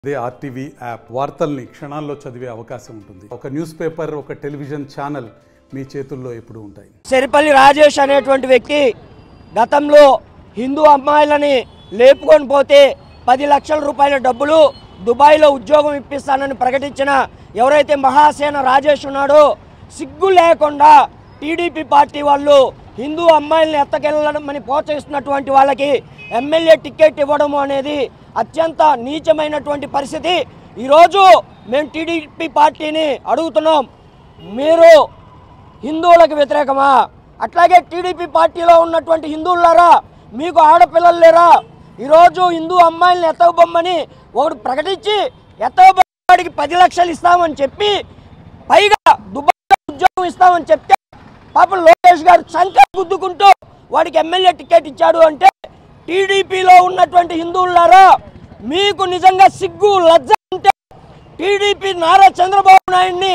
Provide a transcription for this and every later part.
అదే RTV app వార్తల్ని క్షణాల్లో చదివే అవకాశం ఉంటుంది ఒక న్యూస్ పేపర్ ఒక టెలివిజన్ ఛానల్ మీ చేతుల్లో ఎప్పుడూ ఉంటాయి సెరిపల్లి రాజేష్ అనేటువంటి వ్యక్తి గతంలో హిందూ అమ్మాయిలని లేపుకొని పోతే పది లక్షల రూపాయల డబ్బులు దుబాయ్లో ఉద్యోగం ఇప్పిస్తానని ప్రకటించిన ఎవరైతే మహాసేన రాజేష్ ఉన్నాడో సిగ్గు లేకుండా టీడీపీ పార్టీ వాళ్ళు హిందూ అమ్మాయిల్ని ఎత్తకెళ్ళమని ప్రోత్సహిస్తున్నటువంటి వాళ్ళకి ఎమ్మెల్యే టికెట్ ఇవ్వడము అనేది అత్యంత నీచమైనటువంటి పరిస్థితి ఈరోజు మేము టీడీపీ పార్టీని అడుగుతున్నాం మీరు హిందువులకు వ్యతిరేకమా అట్లాగే టీడీపీ పార్టీలో ఉన్నటువంటి హిందువులారా మీకు ఆడపిల్లలు లేరా ఈరోజు హిందూ అమ్మాయిల్ని ఎత్తవబొమ్మని ఒకడు ప్రకటించి ఎత్తవబొమ్మడికి పది లక్షలు ఇస్తామని చెప్పి పైగా దుబాయ్లో ఉద్యోగం ఇస్తామని చెప్తే పాపం లోకేష్ గారు చంక గుద్దుకుంటూ వాడికి ఎమ్మెల్యే టికెట్ ఇచ్చాడు అంటే టీడీపీలో ఉన్నటువంటి హిందువులారా మీకు నిజంగా సిగ్గు లజ్జ ఉంటే టీడీపీ నారా చంద్రబాబు నాయుడిని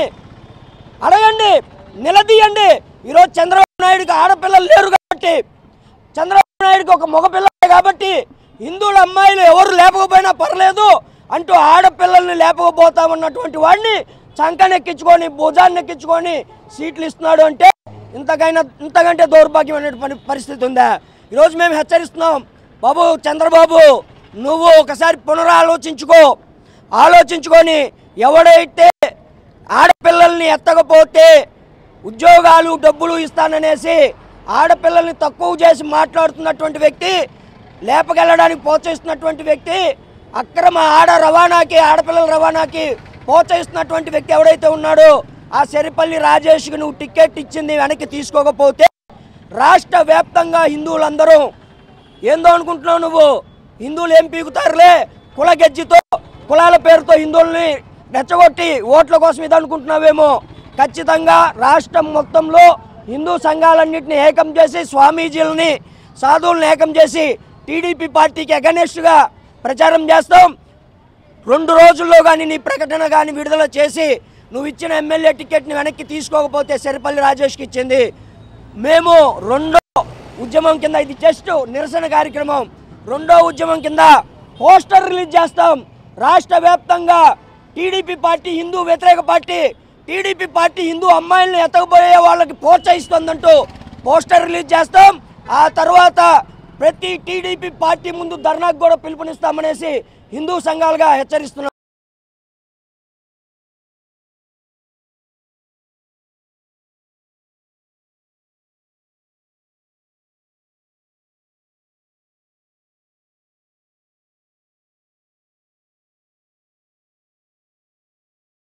అడగండి నిలదీయండి ఈరోజు చంద్రబాబు నాయుడికి ఆడపిల్లలు లేరు కాబట్టి చంద్రబాబు నాయుడికి ఒక మగపిల్ల కాబట్టి హిందువుల అమ్మాయిలు ఎవరు లేపకపోయినా పర్లేదు అంటూ ఆడపిల్లల్ని లేపకపోతామన్నటువంటి వాడిని చంకనెక్కించుకొని భుజాన్ని ఎక్కించుకొని సీట్లు ఇస్తున్నాడు అంటే ఇంతకైనా ఇంతకంటే దౌర్భాగ్యమైనటువంటి పరిస్థితి ఉందా ఈరోజు మేము హెచ్చరిస్తున్నాం బాబు చంద్రబాబు నువ్వు ఒకసారి పునరాలోచించుకో ఆలోచించుకొని ఎవడైతే ఆడపిల్లల్ని ఎత్తకపోతే ఉద్యోగాలు డబ్బులు ఇస్తాననేసి ఆడపిల్లల్ని తక్కువ చేసి మాట్లాడుతున్నటువంటి వ్యక్తి లేపకెళ్ళడానికి ప్రోత్సహిస్తున్నటువంటి వ్యక్తి అక్రమ ఆడ రవాణాకి ఆడపిల్లల రవాణాకి ప్రోత్సహిస్తున్నటువంటి వ్యక్తి ఎవడైతే ఉన్నాడో ఆ సెరిపల్లి రాజేష్కి నువ్వు టికెట్ ఇచ్చింది వెనక్కి తీసుకోకపోతే రాష్ట్ర వ్యాప్తంగా హిందువులందరూ ఏందో అనుకుంటున్నావు నువ్వు హిందువులు ఏం పీకుతారులే కుల గెజ్జితో కులాల పేరుతో హిందువుల్ని రెచ్చగొట్టి ఓట్ల కోసం ఇది అనుకుంటున్నావేమో ఖచ్చితంగా రాష్ట్రం మొత్తంలో హిందూ సంఘాలన్నింటినీ ఏకం చేసి స్వామీజీలని సాధువులను ఏకం చేసి టీడీపీ పార్టీకి అగనెస్ట్గా ప్రచారం చేస్తాం రెండు రోజుల్లో కానీ నీ ప్రకటన కానీ విడుదల చేసి నువ్వు ఇచ్చిన ఎమ్మెల్యే టికెట్ని వెనక్కి తీసుకోకపోతే సరిపల్లి రాజేష్కి ఇచ్చింది మేము రెండో ఉద్యమం కింద ఇది జస్ట్ నిరసన కార్యక్రమం రెండో ఉద్యమం కింద పోస్టర్ రిలీజ్ చేస్తాం రాష్ట్ర వ్యాప్తంగా టీడీపీ పార్టీ హిందూ వ్యతిరేక పార్టీ టీడీపీ పార్టీ హిందూ అమ్మాయిల్ని ఎతకపోయే వాళ్ళకి ప్రోత్సహిస్తుందంటూ పోస్టర్ రిలీజ్ చేస్తాం ఆ తర్వాత ప్రతి టీడీపీ పార్టీ ముందు ధర్నాకు కూడా పిలుపునిస్తామనేసి హిందూ సంఘాలుగా హెచ్చరిస్తున్నాం